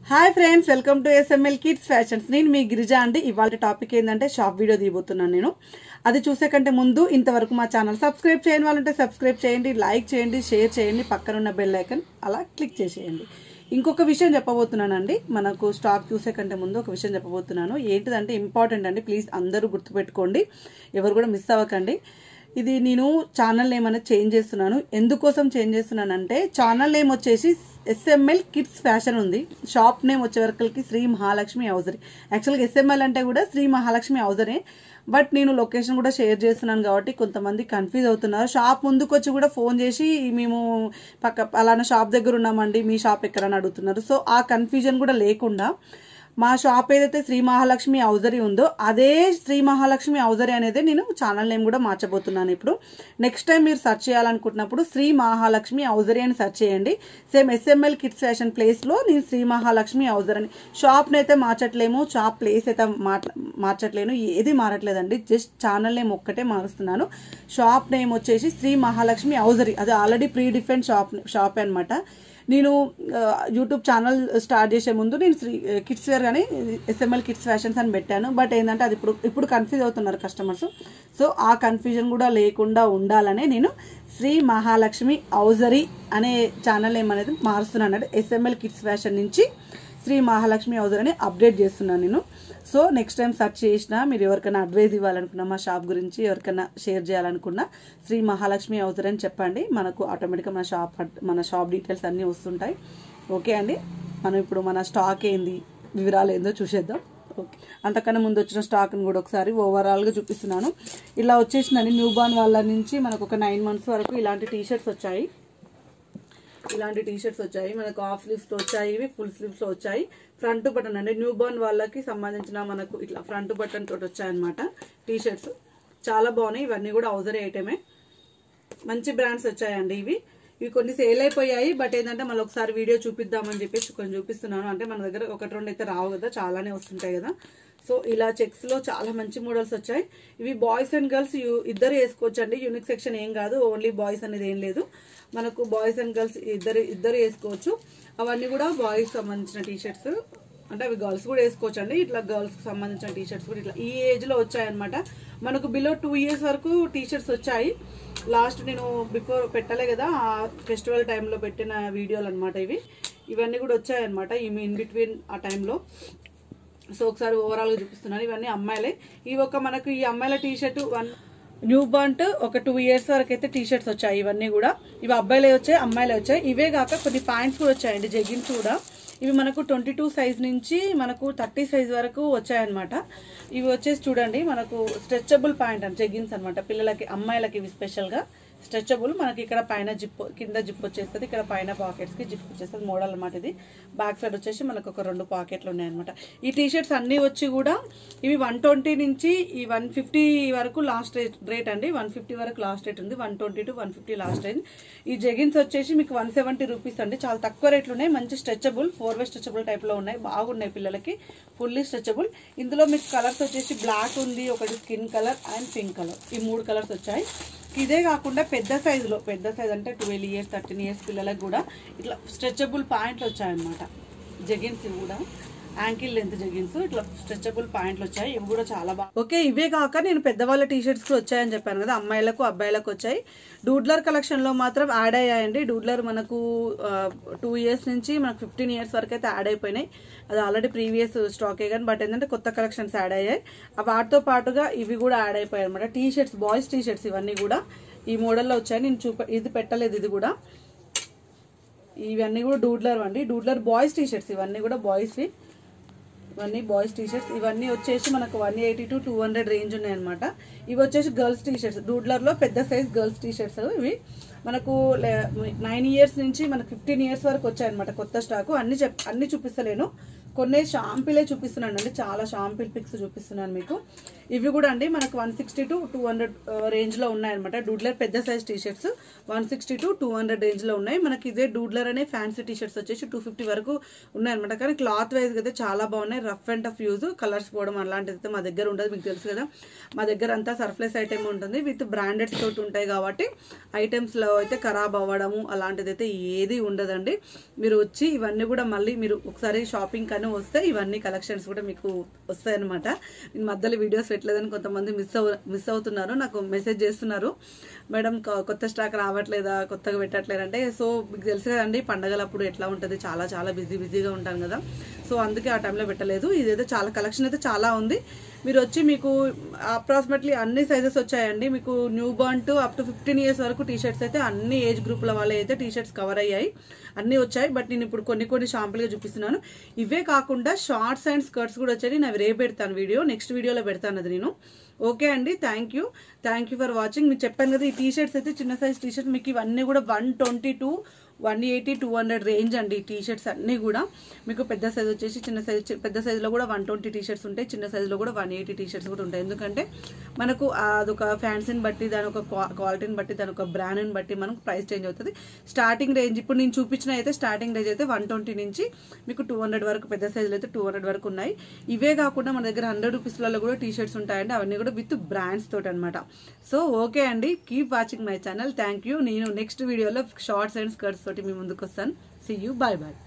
hi friends welcome to SML kids fashions నేను మీ గిరిజ అండి ఇవాళ టాపిక్ ఏంటంటే షాప్ వీడియో తీయబోతున్నాను నేను అది చూసే కంటే ముందు ఇంతవరకు మా ఛానల్ సబ్స్క్రైబ్ చేయని వాళ్ళంటే సబ్స్క్రైబ్ చేయండి లైక్ చేయండి షేర్ చేయండి పక్కన ఉన్న బెల్ ఐకన్ అలా క్లిక్ చేసేయండి ఇంకొక విషయం చెప్పబోతున్నానండి మనకు స్టాక్ చూసే కంటే ముందు ఒక విషయం చెప్పబోతున్నాను ఏంటిదంటే ఇంపార్టెంట్ అండి ప్లీజ్ అందరూ గుర్తుపెట్టుకోండి ఎవరు కూడా మిస్ అవ్వకండి ఇది నేను ఛానల్ నేమ్ అనేది చేంజ్ చేస్తున్నాను ఎందుకోసం చేంజ్ చేస్తున్నానంటే ఛానల్ నేమ్ వచ్చేసి ఎస్ఎంఎల్ కిడ్స్ ఫ్యాషన్ ఉంది షాప్ నేమ్ వచ్చే వరకులకి శ్రీ మహాలక్ష్మి హౌజరీ యాక్చువల్గా ఎస్ఎంఎల్ అంటే కూడా శ్రీ మహాలక్ష్మి హౌజరే బట్ నేను లొకేషన్ కూడా షేర్ చేస్తున్నాను కాబట్టి కొంతమంది కన్ఫ్యూజ్ అవుతున్నారు షాప్ ముందుకు వచ్చి కూడా ఫోన్ చేసి మేము పక్క అలానే షాప్ దగ్గర ఉన్నామండి మీ షాప్ ఎక్కడని అడుగుతున్నారు సో ఆ కన్ఫ్యూజన్ కూడా లేకుండా మా షాప్ ఏదైతే శ్రీ మహాలక్ష్మి హౌజరీ ఉందో అదే శ్రీ మహాలక్ష్మి హౌజరీ అనేది నేను ఛానల్ నేమ్ కూడా మార్చబోతున్నాను ఇప్పుడు నెక్స్ట్ టైం మీరు సెర్చ్ చేయాలనుకుంటున్నప్పుడు శ్రీ మహాలక్ష్మి హౌజరీ అని సెర్చ్ చేయండి సేమ్ ఎస్ఎంఎల్ కిడ్స్ ఫ్యాషన్ ప్లేస్లో నేను శ్రీ మహాలక్ష్మి హౌజర్ అని షాప్ని అయితే మార్చట్లేము షాప్ ప్లేస్ అయితే మార్- మార్చట్లేను ఏది మారట్లేదండి జస్ట్ ఛానల్ నేమ్ ఒక్కటే మారుస్తున్నాను షాప్ నేమ్ వచ్చేసి శ్రీ మహాలక్ష్మి హౌజరీ అది ఆల్రెడీ ప్రీ డిఫెంట్ షాప్ షాప్ అనమాట నేను ఆ, యూట్యూబ్ ఛానల్ స్టార్ట్ చేసే ముందు నేను శ్రీ కిడ్స్ వేర్ కానీ ఎస్ఎంఎల్ కిడ్స్ ఫ్యాషన్స్ అని పెట్టాను బట్ ఏంటంటే అది ఇప్పుడు ఇప్పుడు కన్ఫ్యూజ్ అవుతున్నారు కస్టమర్స్ సో ఆ కన్ఫ్యూజన్ కూడా లేకుండా ఉండాలనే నేను శ్రీ మహాలక్ష్మి హౌజరీ అనే ఛానల్ ఏమనేది మారుస్తున్నాను ఎస్ఎంఎల్ కిడ్స్ ఫ్యాషన్ నుంచి శ్రీ మహాలక్ష్మి హౌజర్ అని అప్డేట్ చేస్తున్నాను నేను సో నెక్స్ట్ టైం సెర్చ్ చేసినా మీరు ఎవరికైనా అడ్వైజ్ ఇవ్వాలనుకున్నా మా షాప్ గురించి ఎవరికైనా షేర్ చేయాలనుకున్నా శ్రీ మహాలక్ష్మి హౌజర్ అని చెప్పండి మనకు ఆటోమేటిక్గా మన షాప్ అడ్- మన షాప్ డీటెయిల్స్ అన్నీ వస్తుంటాయి ఓకే అండి మనం ఇప్పుడు మన స్టాక్ ఏంది వివరాలు ఏందో చూసేద్దాం ఓకే అంతకన్నా ముందు వచ్చిన స్టాక్ని కూడా ఒకసారి ఓవరాల్గా చూపిస్తున్నాను ఇలా వచ్చేసిందండి న్యూ బార్న్ వాళ్ళ నుంచి మనకు ఒక నైన్ మంత్స్ వరకు ఇలాంటి టీ షర్ట్స్ వచ్చాయి ఇలాంటి టీ షర్ట్స్ వచ్చాయి మనకు హాఫ్ స్లీవ్స్ లో వచ్చాయి ఇవి ఫుల్ స్లీవ్స్ లో వచ్చాయి ఫ్రంట్ బటన్ అంటే న్యూ బోర్న్ వాళ్ళకి సంబంధించిన మనకు ఇట్లా ఫ్రంట్ బటన్ తోటి వచ్చాయన్నమాట టీ షర్ట్స్ చాలా బాగున్నాయి ఇవన్నీ కూడా అవసరం ఐటమే మంచి బ్రాండ్స్ వచ్చాయండి ఇవి ఇవి కొన్ని సేల్ అయిపోయాయి బట్ ఏంటంటే మళ్ళీ ఒకసారి వీడియో చూపిద్దామని చెప్పేసి కొన్ని చూపిస్తున్నాను అంటే మన దగ్గర ఒకటి రెండు అయితే రావు కదా చాలానే వస్తుంటాయి కదా సో ఇలా చెక్స్ లో చాలా మంచి మోడల్స్ వచ్చాయి ఇవి బాయ్స్ అండ్ గర్ల్స్ ఇద్దరు వేసుకోవచ్చు అండి యూనిక్ సెక్షన్ ఏం కాదు ఓన్లీ బాయ్స్ అనేది ఏం లేదు మనకు బాయ్స్ అండ్ గర్ల్స్ ఇద్దరు ఇద్దరు వేసుకోవచ్చు అవన్నీ కూడా బాయ్స్ సంబంధించిన టీ షర్ట్స్ అంటే అవి గర్ల్స్ కూడా వేసుకోవచ్చు అండి ఇట్లా గర్ల్స్ కి సంబంధించిన టీ షర్ట్స్ కూడా ఇట్లా ఈ ఏజ్ లో వచ్చాయన్నమాట మనకు బిలో టూ ఇయర్స్ వరకు టీ షర్ట్స్ వచ్చాయి లాస్ట్ నేను బిఫోర్ పెట్టలే కదా ఆ ఫెస్టివల్ టైంలో పెట్టిన వీడియోలు అనమాట ఇవి ఇవన్నీ కూడా వచ్చాయన్నమాట ఈ ఇన్ బిట్వీన్ ఆ టైంలో సో ఒకసారి ఓవరాల్ గా చూపిస్తున్నాను ఇవన్నీ అమ్మాయిలే ఇవి ఒక మనకు ఈ అమ్మాయిల టీ షర్ట్ వన్ న్యూ బాంట్ ఒక టూ ఇయర్స్ వరకు అయితే టీ షర్ట్స్ వచ్చాయి ఇవన్నీ కూడా ఇవి అబ్బాయిలే వచ్చాయి అమ్మాయిలే వచ్చాయి ఇవే కాక కొన్ని ప్యాంట్స్ కూడా వచ్చాయండి జెగిన్స్ కూడా ఇవి మనకు ట్వంటీ టూ సైజ్ నుంచి మనకు థర్టీ సైజ్ వరకు వచ్చాయన్నమాట ఇవి వచ్చేసి చూడండి మనకు స్ట్రెచబుల్ ప్యాంట్ అని జెగిన్స్ అనమాట పిల్లలకి అమ్మాయిలకి ఇవి స్పెషల్గా స్ట్రెచబుల్ మనకి ఇక్కడ పైన జిప్ కింద జిప్ వచ్చేస్తుంది ఇక్కడ పైన పాకెట్స్ కి జిప్ వచ్చేస్తుంది మోడల్ అనమాట ఇది బ్యాక్ సైడ్ వచ్చేసి మనకు ఒక రెండు పాకెట్లు ఉన్నాయన్నమాట ఈ టీ షర్ట్స్ అన్ని వచ్చి కూడా ఇవి వన్ ట్వంటీ నుంచి ఈ వన్ ఫిఫ్టీ వరకు లాస్ట్ రేట్ రేట్ అండి వన్ ఫిఫ్టీ వరకు లాస్ట్ రేట్ ఉంది one twenty to one fifty last rate ఈ జెగిన్స్ వచ్చేసి మీకు వన్ సెవెంటీ రూపీస్ అండి చాలా తక్కువ రేట్లు ఉన్నాయి మంచి stretchable four way stretchable type లో ఉన్నాయి బాగున్నాయి పిల్లలకి ఫుల్లీ స్ట్రెచబుల్ ఇందులో మీకు కలర్స్ వచ్చేసి బ్లాక్ ఉంది ఒకటి skin colour and pink colour ఈ మూడు కలర్స్ వచ్చాయి ఇదే కాకుండా పెద్ద సైజులో పెద్ద సైజ్ అంటే ట్వెల్వ్ ఇయర్స్ థర్టీన్ ఇయర్స్ పిల్లలకు కూడా ఇట్లా స్ట్రెచబుల్ పాయింట్లు వచ్చాయన్నమాట జెగిన్స్ ఇవి కూడా యాంకిల్ లెంత్ జెగిన్స్ ఇట్లా స్ట్రెచబుల్ పాయింట్లు వచ్చాయి ఇవి కూడా చాలా బాగా ఓకే ఇవే కాక నేను పెద్దవాళ్ళ టీ షర్ట్స్ కూడా వచ్చాయని చెప్పాను కదా అమ్మాయిలకు అబ్బాయిలకు వచ్చాయి డూడ్లర్ కలెక్షన్ లో మాత్రం యాడ్ అయ్యాయండి డూడ్లర్ మనకు టూ ఇయర్స్ నుంచి మనకు ఫిఫ్టీన్ ఇయర్స్ వరకు అయితే యాడ్ అయిపోయినాయి అది ఆల్రెడీ ప్రీవియస్ స్టాకే కానీ బట్ ఏంటంటే కొత్త కలెక్షన్స్ యాడ్ అయ్యాయి ఆ వాటితో పాటుగా ఇవి కూడా యాడ్ అయిపోయాయి అనమాట T shirts boys T shirts ఇవన్నీ కూడా ఈ మోడల్లో వచ్చాయి నేను చూప ఇది పెట్టలేదు ఇది కూడా ఇవన్నీ కూడా డూడ్లర్ అండి డూడ్లర్ బాయ్స్ టీ షర్ట్స్ ఇవన్నీ కూడా బాయ్స్వి ఇవన్నీ బాయ్స్ టీ షర్ట్స్ ఇవన్నీ వచ్చేసి మనకు one eighty to two hundred range ఉన్నాయన్నమాట ఇవి వచ్చేసి గర్ల్స్ టీ షర్ట్స్ డూడ్లర్లో పెద్ద సైజ్ గర్ల్స్ టీ షర్ట్స్ ఇవి మనకు నైన్ ఇయర్స్ నుంచి మనకు ఫిఫ్టీన్ ఇయర్స్ వరకు వచ్చాయన్నమాట కొత్త స్టాకు అన్ని చెప్ అన్ని చూపిస్తలేను కొన్ని షాంపిలే చూపిస్తున్నాను అండి చాలా షాంపిల్ పిక్స్ చూపిస్తున్నాను మీకు ఇవి కూడా అండి మనకు one sixty to two hundred range లో ఉన్నాయన్నమాట డూడ్లర్ పెద్ద size T shirts one sixty to two hundred range లో ఉన్నాయి మనకి ఇదే డూడ్లర్ అనే ఫ్యాన్సీ టీ షర్ట్స్ వచ్చేసి టూ ఫిఫ్టీ వరకు ఉన్నాయన్నమాట కానీ క్లాత్ వైజ్ అయితే చాలా బాగున్నాయి rough and tough use colours పోవడం అలాంటిది అయితే మా దగ్గర ఉండదు మీకు తెలుసు కదా మా దగ్గర అంతా సర్ఫ్లెస్ ఐటమ్ ఉంటుంది విత్ బ్రాండెడ్స్ తోటి ఉంటాయి కాబట్టి ఐటమ్స్ లో అయితే ఖరాబ్ అవ్వడము అలాంటిది అయితే ఏది ఉండదండి మీరు వచ్చి ఇవన్నీ కూడా మళ్ళీ మీరు ఒకసారి షాపింగ్ కానీ వస్తే ఇవన్నీ కలెక్షన్స్ కూడా మీకు వస్తాయి అనమాట నేను మధ్యలో వీడియోస్ పెట్టలేదని కొంతమంది మిస్ అవు మిస్ అవుతున్నారు నాకు మెసేజ్ చేస్తున్నారు మేడం కొ- కొత్త స్టాక్ రావట్లేదా కొత్తగా పెట్టట్లేదు అంటే సో మీకు తెలుసు కదండి పండగలప్పుడు ఎట్లా ఉంటుంది చాలా చాలా బిజీ బిజీగా ఉంటాను కదా సో అందుకే ఆ టైంలో పెట్టలేదు ఇదైతే చాలా కలెక్షన్ అయితే చాలా ఉంది మీరు వచ్చి మీకు అప్రాక్సిమేట్లీ అన్ని సైజెస్ వచ్చాయండి మీకు newborn to up to fifteen years వరకు టీ షర్ట్స్ అయితే అన్ని ఏజ్ గ్రూప్ల వాళ్ళ అయితే టీ షర్ట్స్ కవర్ అయ్యాయి అన్నీ వచ్చాయి బట్ నేను ఇప్పుడు కొన్ని కొన్ని షాంపుల్గా చూపిస్తున్నాను ఇవే కాకుండా షార్ట్స్ అండ్ స్కర్ట్స్ కూడా వచ్చాయి నేను అవి రేపు పెడతాను వీడియో నెక్స్ట్ వీడియోలో పెడతాను అది నేను ఓకే అండి thank you thank you for watching మీకు చెప్పాను కదా ఈ టీ షర్ట్స్ అయితే చిన్న సైజ్ టీ షర్ట్ మీకు ఇవన్నీ కూడా one twenty to one eighty two hundred range అండి ఈ టీ షర్ట్స్ అన్నీ కూడా మీకు పెద్ద సైజ్ వచ్చేసి చిన్న సైజ్ పెద్ద సైజులో కూడా వన్ ట్వంటీ టీ షర్ట్స్ ఉంటాయి చిన్న సైజులో కూడా వన్ ఎయిటీ టీ షర్ట్స్ కూడా ఉంటాయి ఎందుకంటే మనకు అదొక ఫ్యాన్సీని బట్టి దాని ఒక క్వాలిటీని బట్టి దాని ఒక బ్రాండ్ని బట్టి మనకు ప్రైస్ చేంజ్ అవుతుంది స్టార్టింగ్ రేంజ్ ఇప్పుడు నేను చూపించిన అయితే స్టార్టింగ్ రేంజ్ అయితే వన్ ట్వంటీ నుంచి మీకు టూ హండ్రెడ్ వరకు పెద్ద సైజులు అయితే టూ హండ్రెడ్ వరకు ఉన్నాయి ఇవే కాకుండా మన దగ్గర హండ్రెడ్ రూపీస్లలో కూడా టీ షర్ట్స్ ఉంటాయండి అవన్నీ కూడా విత్ బ్రాండ్స్ తోటి అనమాట సో ఓకే అండి keep watching my channel thank you నేను నెక్స్ట్ వీడియోలో షార్ట్స్ అండ్ స్కర్ట్స్ తోటి మీ ముందుకు వస్తాను సి యూ బాయ్ బాయ్